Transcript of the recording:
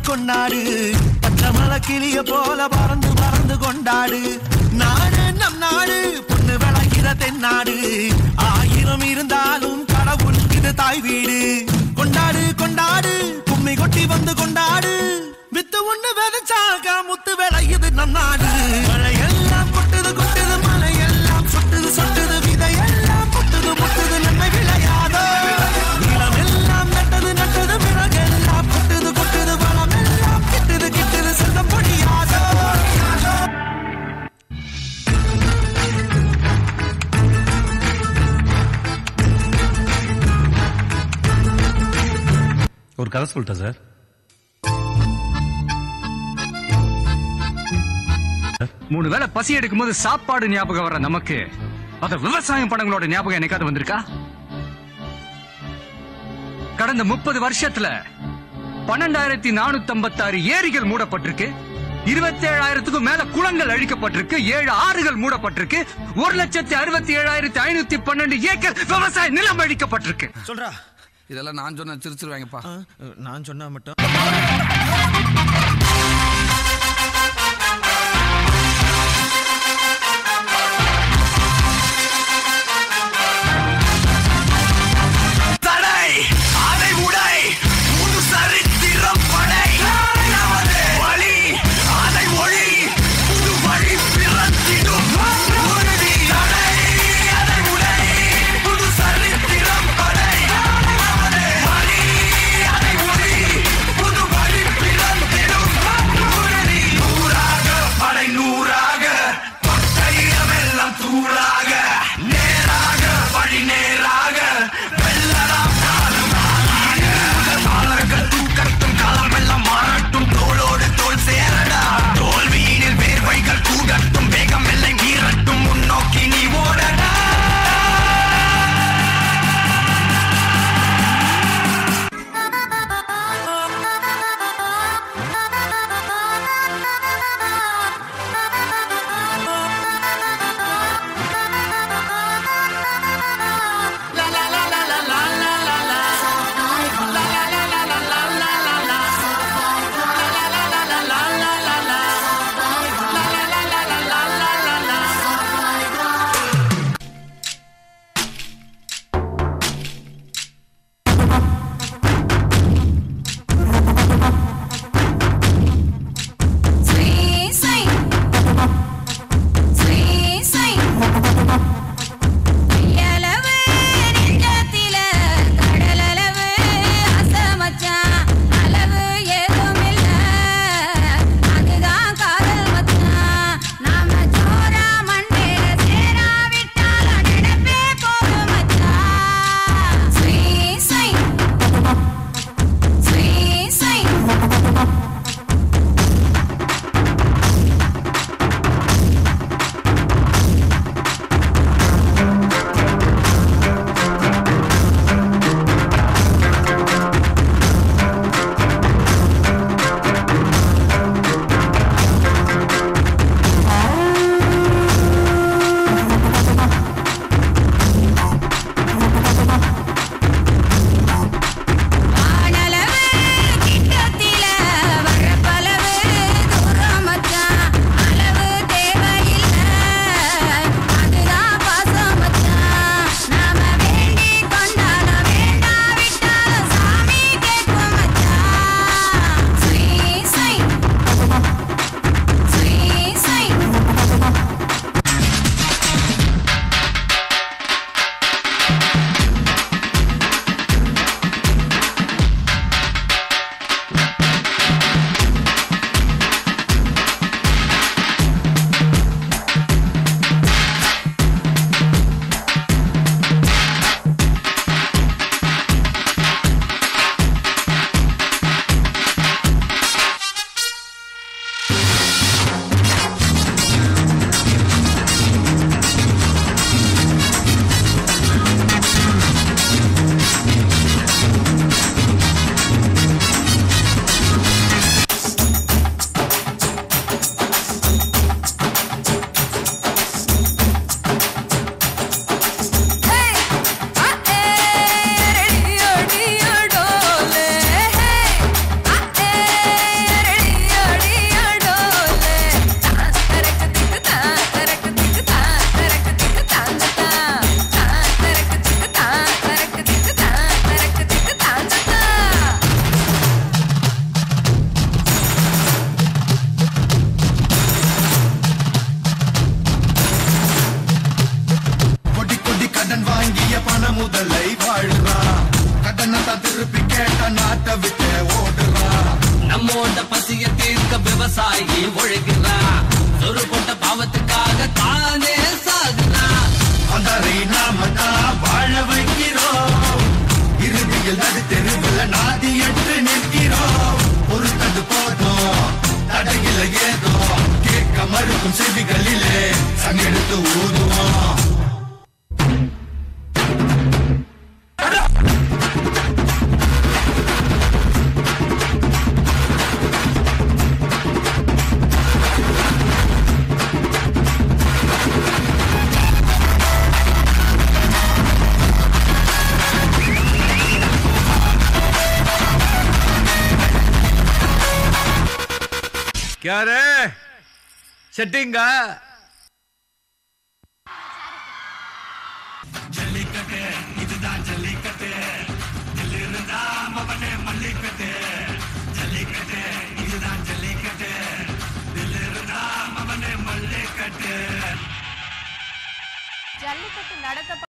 கொண்டாடு பச்சை மலை கிளிய போல பறந்து பறந்து கொண்டாடு நாடு நம் நாடு பொண்ணு விளைகிற தென்னாடு ஆயிரம் இருந்தாலும் கடவுள் இது தாய் வீடு கொண்டாடு கொண்டாடு கும்மி கொட்டி வந்து கொண்டாடு வித்து ஒண்ணு விதைச்சாக முத்து விளையுது நம் நாடு மழையெல்லாம் கொட்டுது கொட்டுது மலையெல்லாம் சொட்டுது சொட்டுது விதையெல்லாம் கொட்டுது முட்டுது நன்மை விளையாதோ நிலமெல்லாம் நட்டது நட்டது விறகெல்லாம் கொட்டுது கொட்டுது வளமெல்லாம் கிட்டுது கிட்டுது செல்லம் பொடியாதோ ஒரு கதை சொல்லிட்டேன் சார் மூணு வேளை பசி எடுக்கும் போது சாப்பாடு ஞாபகம் வர நமக்கு அத விவசாயம் படங்களோட ஞாபகம் என்னைக்காவது வந்திருக்கா கடந்த முப்பது வருஷத்துல பன்னெண்டாயிரத்தி நானூத்தி ஐம்பத்தாறு ஏரிகள் மூடப்பட்டிருக்கு இருபத்தி ஏழாயிரத்துக்கும் மேல குளங்கள் அழிக்கப்பட்டிருக்கு ஏழு ஆறுகள் மூடப்பட்டிருக்கு ஒரு லட்சத்தி அறுபத்தி ஏழாயிரத்தி ஐநூத்தி பன்னெண்டு ஏக்கர் விவசாய நிலம் அழிக்கப்பட்டிருக்கு சொல்றா இதெல்லாம் நான் சொன்ன சிரிச்சிருவாங்கப்பா நான் சொன்னா மட்டும் தடை அதை உடை புது சரித்திரம் படை நமது வழி அதை ஒளி புது வழி பிறந்திடும் உறுதி தடை அதை உடை புது சரித்திரம் படை நமது வழி அதை ஒளி பசிய தீர்க்க விவசாயி உழைக்கிறான் சொரு போட்ட பாவத்துக்காக தானே சாகுறான் அதரை நாம தான் வாழ வைக்கிறோம் இறுதியில் நடு தெருவில் நாதியற்று நிற்கிறோம் ஒரு தண்டு போதும் தடையில ஏதோ கேட்க மறுக்கும் செவிகளிலே சங்கெடுத்து ஊதுவோம் क्या रे செட்டிங்க ஜல்லிக்கட்டு நடத்த